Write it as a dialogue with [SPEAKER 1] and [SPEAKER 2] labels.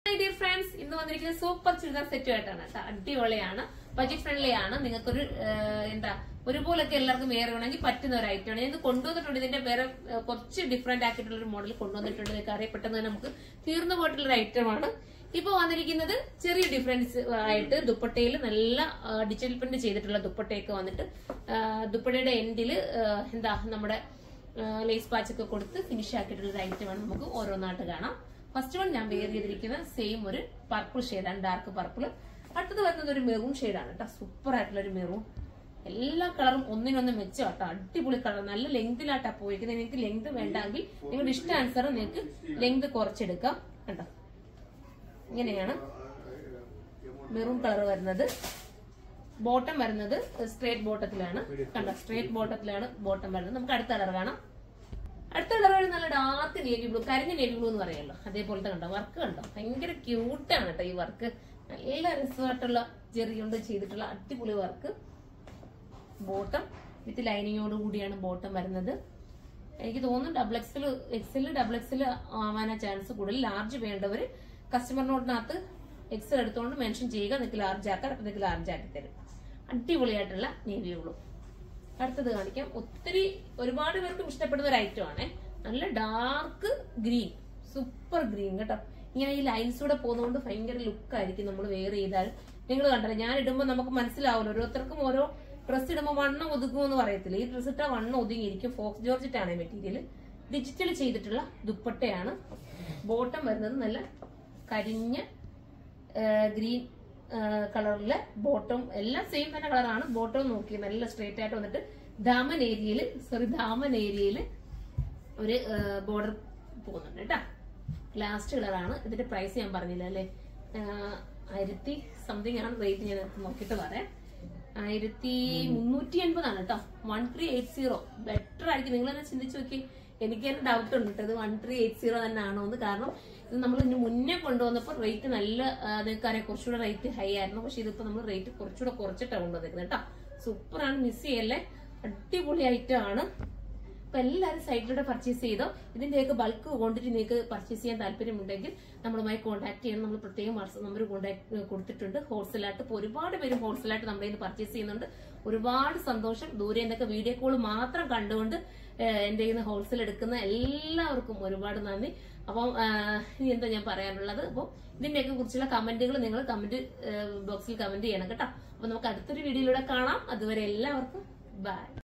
[SPEAKER 1] hi dear friends ഇന്ന് വന്നിരിക്കുന്നത് super churidar സെറ്റുമായിട്ടാണ് കേട്ടോ അടിപൊളിയാണ് ബജറ്റ് ഫ്രണ്ട്ലി ആണ് നിങ്ങൾക്കൊരു ഏഹ്, എന്താ ഒരുപോലൊക്കെ എല്ലാവർക്കും വേറെ വേണമെങ്കിൽ പറ്റുന്ന ഒരു ഐറ്റം ആണ് ഇത് കൊണ്ടുവന്നിട്ടുണ്ട് ഇതിന്റെ വേറെ ഏഹ്, കുറച്ച് ഡിഫറെന്റ് ആക്കിയിട്ടുള്ള ഒരു മോഡൽ കൊണ്ടുവന്നിട്ടുണ്ട് നിങ്ങൾക്ക് അറിയാം പെട്ടെന്ന് തന്നെ നമുക്ക് തീർന്നു പോയിട്ടുള്ള ഒരു ഐറ്റമാണ് ഇപ്പൊ വന്നിരിക്കുന്നത് ചെറിയ ഡിഫറൻസ് ആയിട്ട് ദുപ്പട്ടയിൽ നല്ല ഡിജിറ്റൽ പ്രിന്റ് ചെയ്തിട്ടുള്ള ദുപ്പട്ടയൊക്കെ വന്നിട്ട് ആ, ദുപ്പട്ടയുടെ എൻഡിൽ എന്താ നമ്മുടെ ലേസ് പാച്ചൊക്കെ കൊടുത്ത് ഫിനിഷ് ആക്കിയിട്ടുള്ള ഒരു ഐറ്റമാണ് നമുക്ക് ഓരോന്നായിട്ട് കാണാം ഫസ്റ്റ് വൺ ഞാൻ വെയർ ചെയ്തിരിക്കുന്ന സെയിം ഒരു പർപ്പിൾ ഷെയ്ഡാണ് ഡാർക്ക് പർപ്പിൾ അടുത്തത് വരുന്നത് ഒരു മെറൂൺ ഷെയ്ഡാണ് കേട്ടോ സൂപ്പർ ആയിട്ടുള്ള ഒരു മെറൂൺ എല്ലാ കളറും ഒന്നിനൊന്ന് മെച്ചം കേട്ടോ അടിപൊളി കളർ നല്ല ലെങ്തിലായിട്ടാ പോയിരിക്കുന്നത് നിങ്ങൾക്ക് ലെങ്ത് വേണ്ടെങ്കിൽ നിങ്ങളുടെ ഇഷ്ടാനുസരണം നിങ്ങൾക്ക് ലെങ്ത് കുറച്ചെടുക്കാം കേട്ടോ ഇങ്ങനെയാണ് മെറൂൺ കളർ വരുന്നത് ബോട്ടം വരുന്നത് സ്ട്രേറ്റ് ബോട്ടത്തിലാണ് കണ്ടോ സ്ട്രേറ്റ് ബോട്ടത്തിലാണ് ബോട്ടം വരുന്നത് നമുക്ക് അടുത്ത കളർ കാണാം അടുത്ത കളർ വരുന്നത് നല്ല ഡാർക്ക് നേവി ബ്ലൂ കരിഞ്ഞ നേവി ബ്ലൂ എന്ന് പറയുമല്ലോ അതേപോലത്തെ കണ്ടോ വർക്ക് കണ്ടോ ഭയങ്കര ക്യൂട്ടാണ് കേട്ടോ ഈ വർക്ക് നല്ല രസമായിട്ടുള്ള ജെറി കൊണ്ട് ചെയ്തിട്ടുള്ള അടിപൊളി വർക്ക് ബോട്ടം വിത്ത് ലൈനിങ്ങോട് കൂടിയാണ് ബോട്ടം വരുന്നത് എനിക്ക് തോന്നുന്നു double XL XL double XL ആവാനാ ചാൻസ് കൂടുതൽ ലാർജ് വേണ്ടവർ കസ്റ്റമർ നോട്ടിനകത്ത് എക്സൽ എടുത്തുകൊണ്ട് മെൻഷൻ ചെയ്യുക നിങ്ങൾക്ക് ലാർജ് ആക്കാൻ അപ്പൊ നിങ്ങൾക്ക് ലാർജ് ആക്കി തരും അടിപൊളിയായിട്ടുള്ള നേവി ബ്ലൂ അടുത്തത് കാണിക്കാം ഒത്തിരി ഒരുപാട് പേർക്കും ഇഷ്ടപ്പെടുന്ന ഒരു ഐറ്റം ആണ് നല്ല ഡാർക്ക് ഗ്രീൻ സൂപ്പർ ഗ്രീൻ കേട്ടോ ഇങ്ങനെ ഈ ലൈൻസ് കൂടെ പോകുന്നതുകൊണ്ട് ഭയങ്കര ലുക്ക് ആയിരിക്കും നമ്മൾ വെയർ ചെയ്താൽ നിങ്ങൾ കണ്ടല്ലോ ഞാൻ ഇടുമ്പോൾ നമുക്ക് മനസ്സിലാവുമല്ലോ ഓരോരുത്തർക്കും ഓരോ ഡ്രസ്സ് ഇടുമ്പോൾ വണ്ണം ഒതുക്കുമെന്ന് പറയത്തില്ല ഈ ഡ്രസ്സ് ഇട്ടാൽ വണ്ണം ഒതുങ്ങിയിരിക്കും ഫോക്സ് ജോർജറ്റാണ് മെറ്റീരിയൽ ഡിജിറ്റൽ ചെയ്തിട്ടുള്ള ദുപ്പട്ടയാണ് ബോട്ടം വരുന്നത് നല്ല കരിഞ്ഞ ഗ്രീൻ കളറിലെ ബോട്ടം എല്ലാം സെയിം തന്നെ കളറാണ് ബോട്ടം നോക്കി നല്ല സ്ട്രേറ്റ് ആയിട്ട് വന്നിട്ട് ദാമൻ ഏരിയയിൽ സോറി ദാമൻ ഏരിയയിൽ ഒരു ബോർഡർ പോകുന്നുണ്ട് കേട്ടാ ലാസ്റ്റ് കളറാണ് ഇതിന്റെ പ്രൈസ് ഞാൻ പറഞ്ഞില്ല അല്ലേ ആയിരത്തി സംതിങ് ആണ് റേറ്റ് ഞാൻ നോക്കിയിട്ട് പറയാം ആയിരത്തി മുന്നൂറ്റി എൺപതാണ് കേട്ടോ one three eight zero better ആയിരിക്കും നിങ്ങൾ തന്നെ ചിന്തിച്ചു നോക്കി എനിക്ക് തന്നെ ഡൗട്ട് ഉണ്ട് കേട്ടോ ഇത് വൺ ത്രീ എയ്റ്റ് സീറോ തന്നെ ആണോ എന്ന് കാരണം ഇത് നമ്മൾ ഇതിന് മുന്നേ കൊണ്ടുവന്നപ്പോൾ റേറ്റ് നല്ല നിങ്ങൾക്കറിയാം കുറച്ചുകൂടെ റേറ്റ് ഹൈ ആയിരുന്നു പക്ഷെ ഇതിപ്പോ നമ്മൾ റേറ്റ് കുറച്ചുകൂടെ കുറച്ചിട്ടാണ് കൊണ്ടുവന്നിരിക്കുന്നത് കേട്ടോ സൂപ്പറാണ് മിസ് ചെയ്യല്ലേ അടിപൊളി ഐറ്റം ആണ് അപ്പൊ എല്ലാവരും സൈറ്റിലൂടെ പർച്ചേസ് ചെയ്തോ ഇതിന്റെയൊക്കെ ബൾക്ക് ക്വാണ്ടിറ്റി നിങ്ങൾക്ക് പർച്ചേസ് ചെയ്യാൻ താല്പര്യമുണ്ടെങ്കിൽ നമ്മളുമായി കോൺടാക്ട് ചെയ്യണം നമ്മൾ പ്രത്യേകം വാട്സ്ആപ്പ് നമ്പർ കോൺടാക്ട് കൊടുത്തിട്ടുണ്ട് ഹോൾസെയിലായിട്ട് ഇപ്പൊ ഒരുപാട് പേര് ഹോൾസെയിലായിട്ട് നമ്മുടെ കയ്യിൽ പർച്ചേസ് ചെയ്യുന്നുണ്ട് ഒരുപാട് സന്തോഷം ദൂരെ നിന്നൊക്കെ വീഡിയോ കോൾ മാത്രം കണ്ടുകൊണ്ട് ഏഹ്, എന്റെ കയ്യിൽ നിന്ന് ഹോൾസെയിൽ എടുക്കുന്ന എല്ലാവർക്കും ഒരുപാട് നന്ദി അപ്പം ആഹ്, ഇനി എന്താ ഞാൻ പറയാനുള്ളത് അപ്പോൾ ഇതിന്റെയൊക്കെ കുറിച്ചുള്ള കമന്റുകൾ നിങ്ങൾ കമന്റ് ബോക്സിൽ കമന്റ് ചെയ്യണം കേട്ടോ അപ്പൊ നമുക്ക് അടുത്തൊരു വീഡിയോയിലൂടെ കാണാം അതുവരെ എല്ലാവർക്കും ബൈ